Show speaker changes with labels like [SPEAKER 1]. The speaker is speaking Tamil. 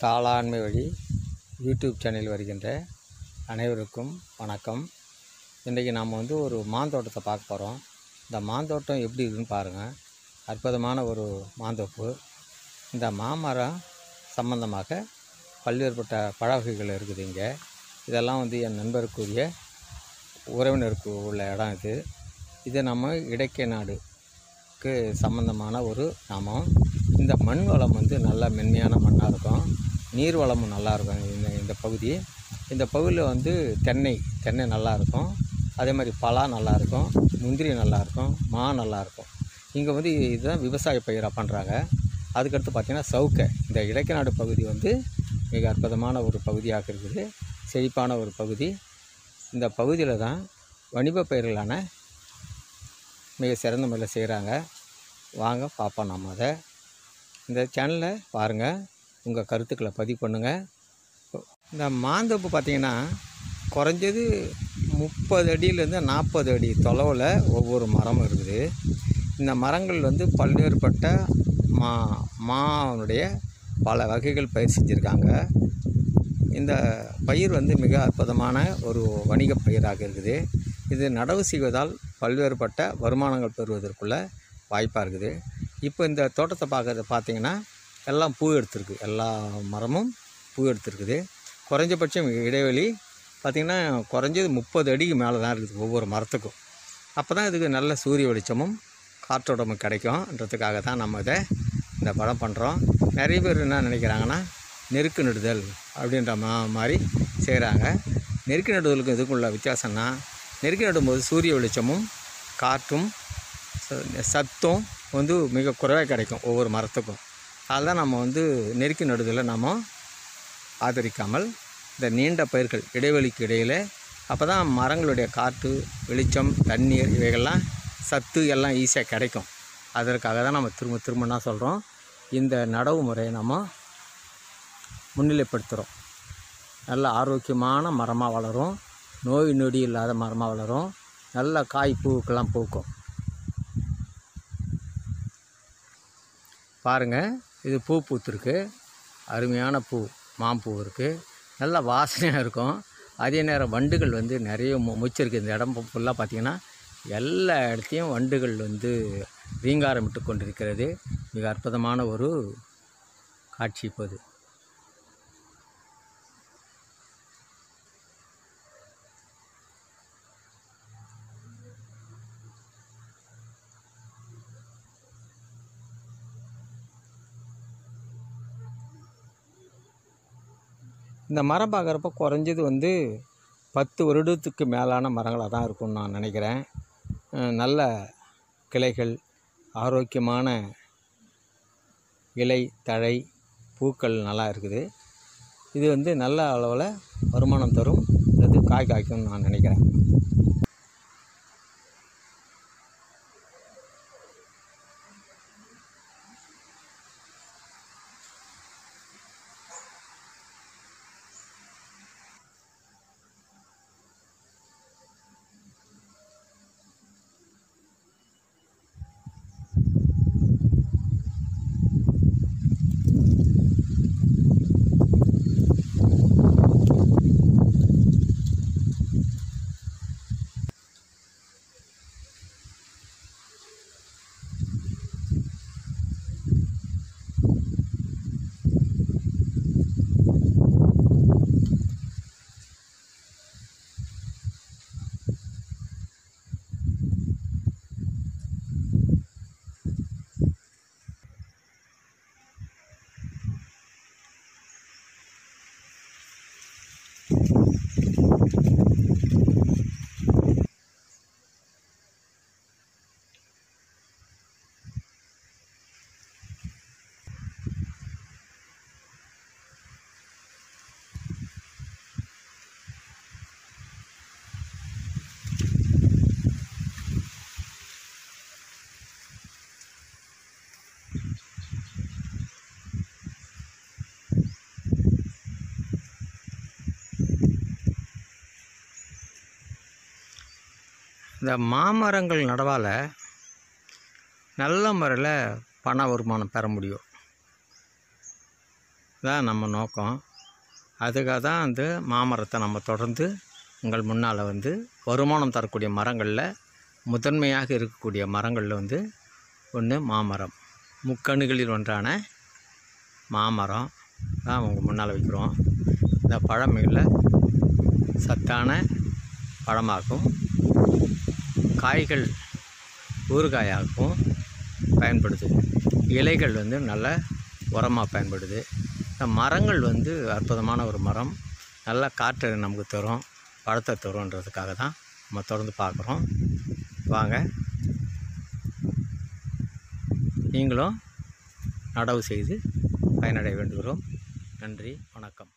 [SPEAKER 1] தாளாண்மை வழி யூடியூப் சேனல் வருகின்ற அனைவருக்கும் வணக்கம் இன்றைக்கி நாம் வந்து ஒரு மாந்தோட்டத்தை பார்க்க போகிறோம் இந்த மாந்தோட்டம் எப்படி இருக்குன்னு பாருங்கள் அற்புதமான ஒரு மாந்தோப்பு இந்த மாமரம் சம்பந்தமாக பல்வேறுபட்ட பழ வகைகள் இருக்குது இங்கே இதெல்லாம் வந்து என் நண்பருக்குரிய உறவினருக்கு உள்ள இடம் இது இது நம்ம இடைக்கை நாடுக்கு சம்பந்தமான ஒரு நாமம் இந்த மண் வளம் வந்து நல்ல மென்மையான மண்ணாக இருக்கும் நீர் வளமும் நல்லா இருக்கும் இந்த இந்த பகுதி இந்த பகுதியில் வந்து தென்னை தென்னை நல்லா இருக்கும் அதே மாதிரி பலா நல்லா இருக்கும் முந்திரி நல்லா இருக்கும் மா நல்லா இருக்கும் இங்கே வந்து இதுதான் விவசாய பயிராக பண்ணுறாங்க அதுக்கடுத்து பார்த்திங்கன்னா சவுக்கை இந்த இடைக்கநாடு பகுதி வந்து மிக அற்புதமான ஒரு பகுதியாக இருக்குது செழிப்பான ஒரு பகுதி இந்த பகுதியில் தான் வணிக பயிர்களான மிக சிறந்த முறையில் செய்கிறாங்க வாங்க பார்ப்போம் நம்ம அதை இந்த சேனலை பாருங்கள் உங்கள் கருத்துக்களை பதிவு பண்ணுங்கள் இந்த மாந்தோப்பு பார்த்திங்கன்னா குறைஞ்சது முப்பது அடியிலேருந்து நாற்பது அடி தொலைவில் ஒவ்வொரு மரமும் இருக்குது இந்த மரங்கள் வந்து பல்வேறுபட்ட மா மாவுடைய பல வகைகள் பயிர் செஞ்சுருக்காங்க இந்த பயிர் வந்து மிக அற்புதமான ஒரு வணிக பயிராக இருக்குது இது நடவு செய்வதால் பல்வேறுபட்ட வருமானங்கள் பெறுவதற்குள்ள வாய்ப்பாக இருக்குது இப்போ இந்த தோட்டத்தை பார்க்கறது பார்த்தீங்கன்னா எல்லாம் பூ எடுத்திருக்கு எல்லா மரமும் பூ எடுத்திருக்குது குறைஞ்சபட்சம் இடைவெளி பார்த்திங்கன்னா குறைஞ்சது முப்பது அடிக்கு மேலே தான் இருக்குது ஒவ்வொரு மரத்துக்கும் அப்போ தான் இதுக்கு நல்ல சூரிய வெளிச்சமும் காற்றோட்டமும் கிடைக்கும்ன்றதுக்காக தான் நம்ம இதை இந்த படம் பண்ணுறோம் நிறைய பேர் என்ன நினைக்கிறாங்கன்னா நெருக்கு நடுதல் அப்படின்ற மா மாதிரி செய்கிறாங்க நெருக்கு நடுதலுக்கும் இதுக்கும் உள்ள வித்தியாசம்னா நெருக்கி நடும்போது சூரிய வெளிச்சமும் காற்றும் ச- சத்தும் வந்து மிக குறைவாக கிடைக்கும் ஒவ்வொரு மரத்துக்கும் அதுதான் நம்ம வந்து நெருக்கி நடுதலை நம்ம ஆதரிக்காமல் இந்த நீண்ட பயிர்கள் இடைவெளிக்கு இடையில் அப்போ தான் மரங்களுடைய காற்று வெளிச்சம் தண்ணீர் இவைகள்லாம் சத்து எல்லாம் ஈஸியாக கிடைக்கும் அதற்காக தான் நம்ம திரும்ப திரும்ப என்ன சொல்கிறோம் இந்த நடவு முறையை நம்ம முன்னிலைப்படுத்துகிறோம் நல்ல ஆரோக்கியமான மரமாக வளரும் நோய் நொடி இல்லாத மரமாக வளரும் நல்ல காய் பூக்கெல்லாம் பூக்கும் பாருங்கள் இது பூ பூத்துருக்கு அருமையான பூ மாம்பூ இருக்குது நல்ல வாசனையாக இருக்கும் அதே நேரம் வண்டுகள் வந்து நிறைய மு முச்சிருக்கு இந்த இடம் ஃபுல்லாக பார்த்திங்கன்னா எல்லா இடத்தையும் வண்டுகள் வந்து ரீங்காரமிட்டு கொண்டிருக்கிறது மிக அற்புதமான ஒரு காட்சி இப்போது இந்த மரம் பார்க்குறப்ப குறைஞ்சது வந்து பத்து வருடத்துக்கு மேலான மரங்களாக தான் இருக்கும்னு நான் நினைக்கிறேன் அஹ் நல்ல கிளைகள் ஆரோக்கியமான இலை தழை பூக்கள் நல்லா இருக்குது இது வந்து நல்ல அளவில் வருமானம் தரும் அது காய் காய்க்கும்னு நான் நினைக்கிறேன் இந்த மாமரங்கள் நடவால் நல்ல முறையில் பண வருமானம் பெற முடியும் தான் நம்ம நோக்கம் அதுக்காக தான் வந்து மாமரத்தை நம்ம தொடர்ந்து உங்கள் முன்னால் வந்து வருமானம் தரக்கூடிய மரங்களில் முதன்மையாக இருக்கக்கூடிய மரங்களில் வந்து ஒன்று மாமரம் முக்கணுகளில் ஒன்றான மாமரம் தான் உங்கள் முன்னால் வைக்கிறோம் இந்த பழம் மிக சத்தான பழமாகும் காய்கள் ஊறுகாயாகவும் பயன்படுது இலைகள் வந்து நல்ல உரமாக பயன்படுது இந்த மரங்கள் வந்து அற்புதமான ஒரு மரம் நல்ல காற்று நமக்கு தரும் பழத்தை தரும்ன்றதுக்காக தான் நம்ம தொடர்ந்து பார்க்குறோம் வாங்க நீங்களும் நடவு செய்து பயனடைய வேண்டுகிறோம் நன்றி வணக்கம்